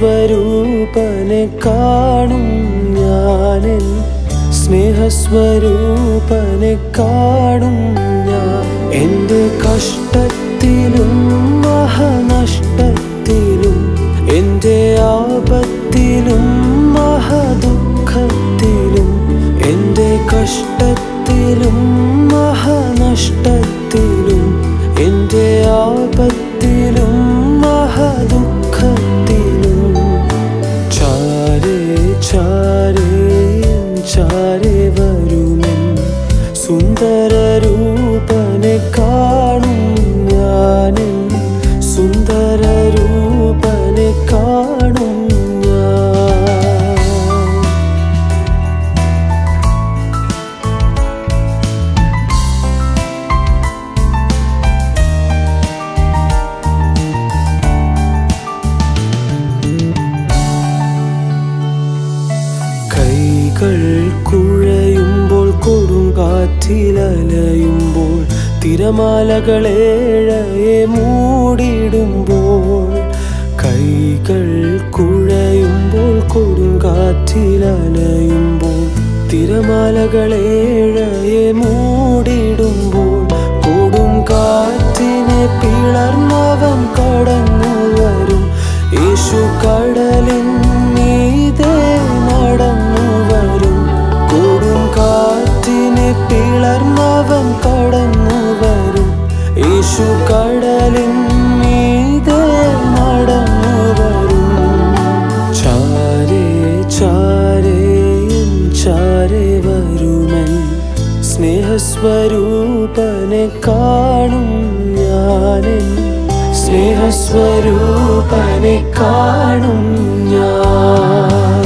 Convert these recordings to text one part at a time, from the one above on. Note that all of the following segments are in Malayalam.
സ്നേഹസ്വരൂപനെ കാണും ഞാനെൻ സ്നേഹസ്വരൂപനെ കാണും ഞാൻ എൻ്റെ കഷ്ടത്തിലും മഹാനഷ്ടത്തിലും എൻ്റെ ആപത്തിലും മഹാദുഃഖത്തിലും എൻ്റെ കഷ്ടത്തിലും മഹാനഷ്ടത്തിലും എൻ്റെ ആപത്തിലും മഹാദുഃഖത്തിലും ചാരേ ചാരേ ചാരേ വരുമെൻ സുന്ദര രൂപനെ കാണും ഞാനെൻ സുന്ദര രൂപനെ കാണും ഞാൻ കൈകൾ കുഴയുമ്പോൾ കൊടുങ്കാറ്റിലലയുമ്പോൾ തിരമാലകളേഴയെ മൂടിടുമ്പോൾ കൈകൾ കുഴയുമ്പോൾ കൊടുങ്കാറ്റിലലയുമ്പോൾ തിരമാലകളേഴയെ മൂടിടുമ്പോൾ കൊടുങ്കാറ്റിനെ പിളർന്നവൻ കടന്നു വരും യേശു കടലിൻ മീതെ നടന്നു വരും കൊടുങ്കാറ്റിനെ പിളർന്നവൻ കടന്നു വരും യേശു കടലിൻ മീതെ നടന്നു വരും ചാരേ ചാരേ ചാരേ വരുമൻ സ്നേഹസ്വരൂപനെ കാണും ഞാനെൻ സ്നേഹസ്വരൂപനെ കാണും ഞാൻ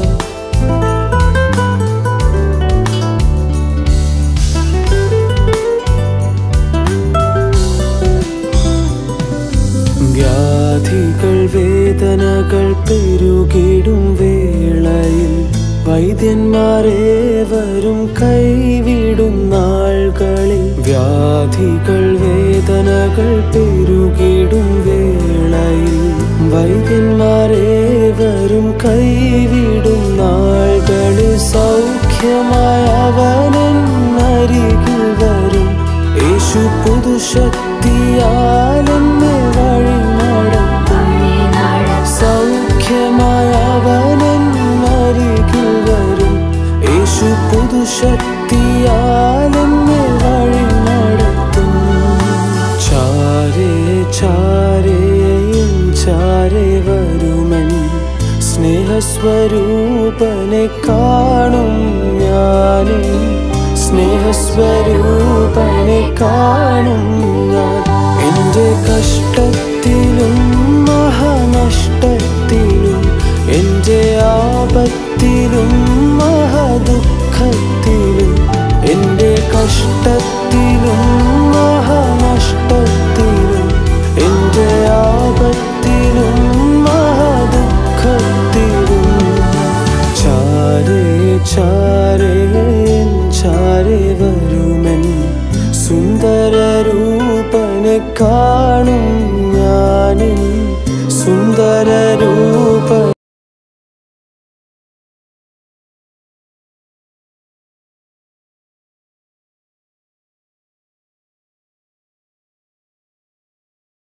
വ്യാധികൾ വേദനകൾ പെരുകിടും വേളയിൽ വൈദ്യന്മാരേവരും കൈവിടും നാളുകളിൽ വ്യാധികൾ വേദനകൾ പെരുകിടും വേളയിൽ വൈദ്യന്മാരേവരും കൈവിടും നാളുകളിൽ സൗഖ്യമായ അവനൻ അരികിൽ വരും യേശു പുതുശക്തിയാൽ എന്നെ വഴി നടത്തും സൗഖ്യമായ അവനൻ അരികിൽ വരും യേശു പുതുശക്തിയാൽ എന്നെ വഴി നടത്തും ചാരേ ചാരേ ചാരേ വരുമൻ സ്നേഹസ്വരൂപനെ കാണും ഞാനേ സ്നേഹസ്വരൂപനെ കാണും ഞാൻ എൻ്റെ കഷ്ടത്തിലും മഹാനഷ്ടത്തിലും എൻ്റെ ആപത്തിലും മഹാദുഃഖത്തിലും എൻ്റെ കഷ്ടത്തിലും മഹാനഷ്ടത്തിലും എൻ്റെ ആപത്തിലും മഹാദുഃഖത്തിലും ചാരേ ചാരേ ചാരേ വരുമൻ സുന്ദര രൂപനെ കാണും ഞാനിൻ സുന്ദര രൂപ